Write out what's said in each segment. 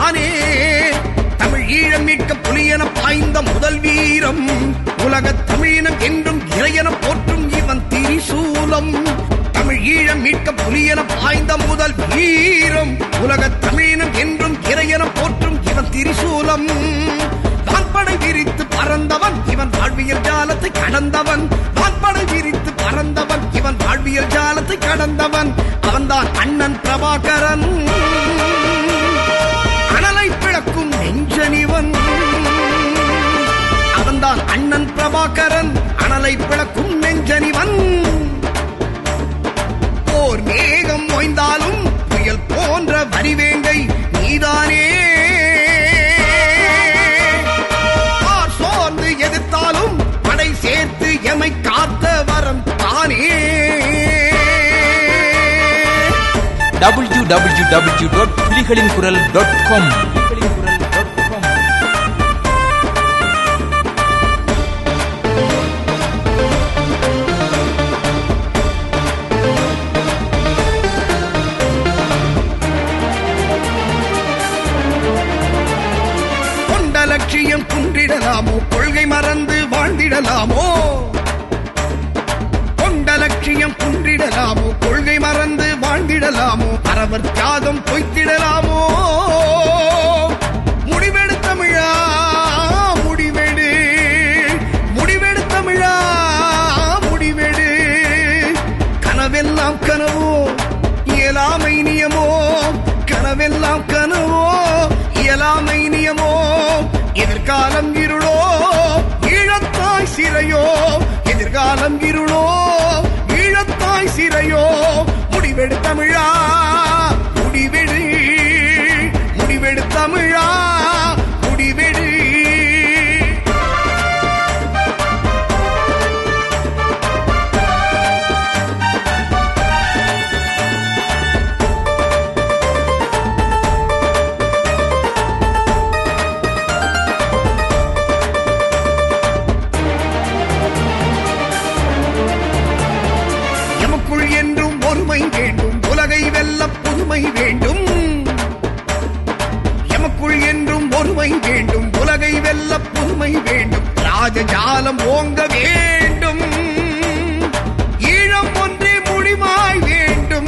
தானே தமிழ் ஈழம் மீட்க புலியென பாய்ந்த முதல் வீரம் உலகத் தமிழினம் என்றும் இறையென போற்றும் இவன் திரிசூலம் தமிழ் ஈழம் மீட்க புலியென பாய்ந்த முதல் வீரம் உலகத் தமிழினம் என்றும் இறையென போற்றும் இவன் திரிசூலம் வான்படை விரித்து பறந்தவன் இவன் வாழ்வியல் ஜாலத்தை கடந்தவன் வான்படை விரித்து பறந்தவன் இவன் வாழ்வியல் ஜாலத்தை கடந்தவன் அவன்தான் அண்ணன் பிரபாகரன் அனலை பிளக்கும் நெஞ்சனிவன் அவன்தான் அண்ணன் பிரபாகரன் அனலை பிளக்கும் நெஞ்சனிவன் போர் மேகம் ஓய்ந்தாலும் புயல் போன்ற வரிவேங்கை நீதானே ஆர் சோர்ந்து எதிர்த்தாலும் படை சேர்த்து எமை காத்த வரம் தானே டபிள்யூ டபிள்யூ டபிள்யூ டாட் புலிகளின் குரல் டாட் காம் கொண்ட லட்சியம் குன்றிடலாமோ கொள்கை மறந்து வாழ்ந்திடலாமோ கொண்ட லட்சியம் குன்றிடலாமோ கொள்கை மறந்து வாழ்ந்திடலாமோ பரவர் தியாகம் பொய்த்திடலாமோ முடிவெடு தமிழா முடிவெடு முடிவெடு தமிழா முடிவெடு கனவெல்லாம் கனவோ இயலாமை நியமோ கனவெல்லாம் கனவோ இயலாமை நியமோ எதிர்காலம் இருளோ ஈழத்தாய் சிறையோ எதிர்காலம் இருளோ ஈழத்தாய் சிறையோ முடிவெடு தமிழா முடிவெடு முடிவெடு தமிழா முடிவெடு எமக்குள் என்றும் ஒருமை வேண்டும் உலகை வெல்ல புதுமை வேண்டும் எமக்குள் என்றும் ஒருமை வேண்டும் உலகை வெல்ல புதுமை வேண்டும் ராஜஜாலம் ஓங்க வேண்டும் ஈழம் ஒன்றே முடிவாய் வேண்டும்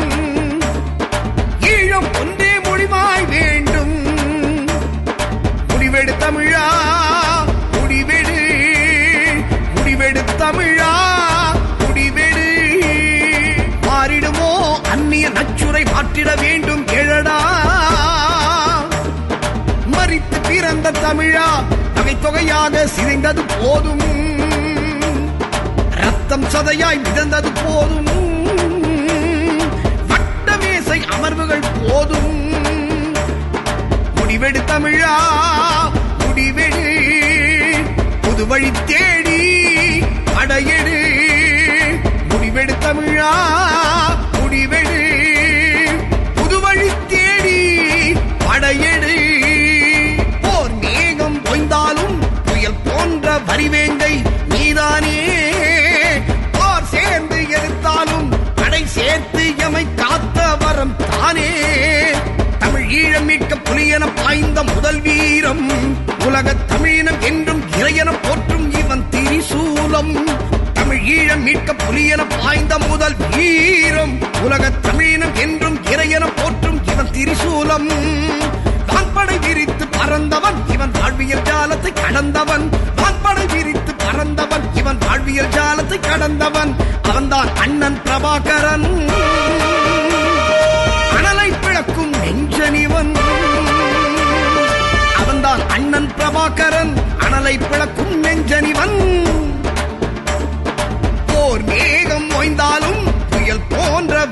ஈழம் ஒன்றே முடிவாய் வேண்டும் முடிவெடு தமிழா முடிவெடு முடிவெடு தமிழா முடிவெடு மாறிடுமோ அந்நிய நச்சுரை மாற்றிட வேண்டும் எழடா மறித்து பிறந்த தமிழா நகைத்தொகையாக சிதைந்தது போதும் ரத்தம் சதையாய் மிதந்தது போதும் வட்ட மேசை அமர்வுகள் போதும் முடிவெடு தமிழா முடிவெடு புது வழி தேடி படையெடு முடிவெடு தமிழா முடிவெடு புது வழி தேடி படையெடு போர் மேகம் ஓய்ந்தாலும் புயல் போன்ற வரிவேங்கை நீதானே போர் சேர்ந்து எதிர்த்தாலும் படை சேர்த்து எமை காத்த வரம் தானே தமிழ் ஈழம் மீட்க புலியென பாய்ந்த முதல் வீரம் உலகத் தமிழினம் என்றும் இறையென போற்றும் இவன் திரிசூலம் தமிழ் ஈழம் மீட்க புலியென பாய்ந்த முதல் வீரம் உலகத் தமிழினம் என்றும் இறையென போற்றும் இவன் திரிசூலம் வான்படை விரித்து பறந்தவன் இவன் வாழ்வியல் ஜாலத்தை கடந்தவன் வான்படை விரித்து பறந்தவன் இவன் வாழ்வியல் ஜாலத்தை கடந்தவன் அவன்தான் அண்ணன் பிரபாகரன் அனலை பிளக்கும் நெஞ்சனிவன் அவன்தான் அண்ணன் பிரபாகரன் அனலை பிளக்கும் நெஞ்சனிவன் போர் மேகம் ஓய்ந்தாலும் புயல் போன்ற